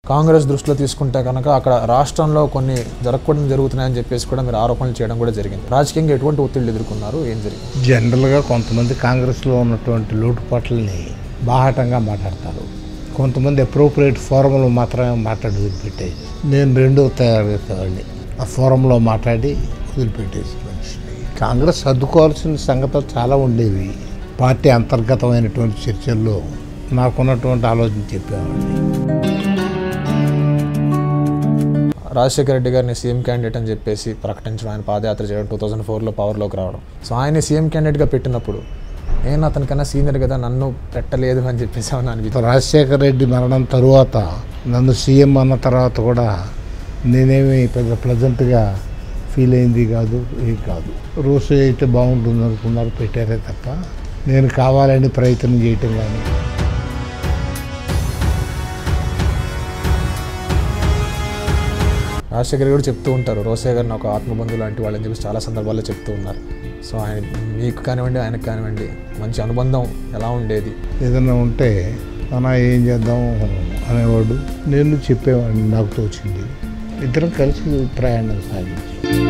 కాంగ్రెస్ దృష్టిలో తీసుకుంటే కనుక అక్కడ రాష్ట్రంలో కొన్ని జరగకూడదు జరుగుతున్నాయని చెప్పేసి కూడా మీరు ఆరోపణలు చేయడం కూడా జరిగింది రాజకీయంగా ఎటువంటి ఒత్తిళ్ళు ఎదుర్కొన్నారు ఏం జరిగింది జనరల్గా కొంతమంది కాంగ్రెస్లో ఉన్నటువంటి లోటుపాట్లని బాహాటంగా మాట్లాడతారు కొంతమంది అప్రోప్రియేట్ ఫోరంలో మాత్రమే మాట్లాడి వదిలిపెట్టేది నేను రెండో తయారు చేసేవాడిని ఆ ఫోరంలో మాట్లాడి వదిలిపెట్టేసి మనిషిని కాంగ్రెస్ సర్దుకోవాల్సిన సంగతులు చాలా ఉండేవి పార్టీ అంతర్గతమైనటువంటి చర్చల్లో నాకున్నటువంటి ఆలోచన చెప్పేవాడిని రాజశేఖర రెడ్డి గారిని సీఎం క్యాండిడేట్ అని చెప్పేసి ప్రకటించడం ఆయన పాదయాత్ర చేయడం టూ థౌజండ్ ఫోర్లో పవర్లోకి రావడం సో ఆయన సీఎం క్యాండిడేట్గా పెట్టినప్పుడు నేను అతనికన్నా సీనియర్ కదా నన్ను పెట్టలేదు అని చెప్పేసి ఏమన్నా అనిపించింది రాజశేఖర రెడ్డి మరణం తరువాత నన్ను సీఎం అన్న తర్వాత కూడా నేనేమి పెద్ద ప్లజెంట్గా ఫీల్ అయింది కాదు ఏం కాదు రోజు అయితే బాగుంటుంది అనుకున్నారు పెట్టారే తప్ప నేను కావాలని ప్రయత్నం చేయటం కానీ రాజశేఖర్ కూడా చెప్తూ ఉంటారు రోసే గారిని ఒక ఆత్మబంధువు లాంటి వాళ్ళని చెప్పి చాలా సందర్భాల్లో చెప్తూ ఉన్నారు సో ఆయన మీకు కానివ్వండి ఆయనకు కానివ్వండి మంచి అనుబంధం ఎలా ఉండేది ఏదైనా ఉంటే అన్నా ఏం చేద్దాం అనేవాడు నేను చెప్పేవాడిని నాకు తోచింది ఇద్దరం కలిసి ప్రయాణం సాగించాం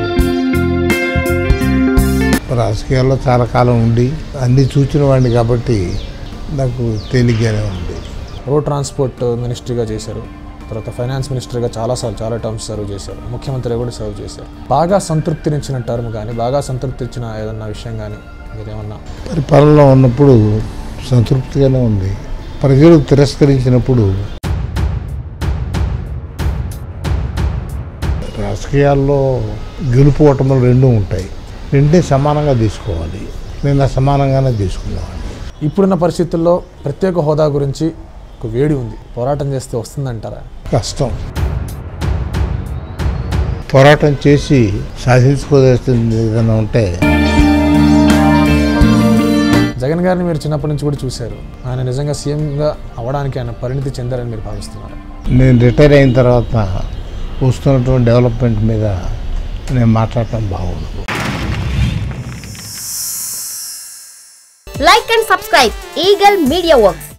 రాజకీయాల్లో చాలా కాలం ఉండి అన్నీ చూసిన వాడిని కాబట్టి నాకు తేలిగ్గానే ఉంది రోడ్ ట్రాన్స్పోర్ట్ మినిస్ట్రీగా చేశారు తర్వాత ఫైనాన్స్ మినిస్టర్గా చాలాసార్లు చాలా టర్మ్స్ సర్వ్ చేశారు ముఖ్యమంత్రిగా కూడా సర్వ్ చేశారు బాగా సంతృప్తినిచ్చిన టర్మ్ కానీ బాగా సంతృప్తి ఇచ్చిన ఏదన్నా విషయం కానీ మీరేమన్నా పరిపాలనలో ఉన్నప్పుడు సంతృప్తిగానే ఉంది ప్రజలు తిరస్కరించినప్పుడు రాజకీయాల్లో గెలుపు ఓటములు రెండూ ఉంటాయి రెండే సమానంగా తీసుకోవాలి నేను అసమానంగానే తీసుకునేవాడిని ఇప్పుడున్న పరిస్థితుల్లో ప్రత్యేక హోదా గురించి ఒక వేడి ఉంది పోరాటం చేస్తే వస్తుందంటారా కష్టం పోరాటం చేసి సాధించుకోవాల్సింది ఏదైనా ఉంటే జగన్ గారిని మీరు చిన్నప్పటి నుంచి కూడా చూశారు ఆయన నిజంగా సీఎంగా అవ్వడానికి ఆయన పరిణితి చెందారని మీరు భావిస్తున్నారు నేను రిటైర్ అయిన తర్వాత వస్తున్నటువంటి డెవలప్మెంట్ మీద నేను మాట్లాడటం బాగుండదు Like and subscribe Eagle Media Works.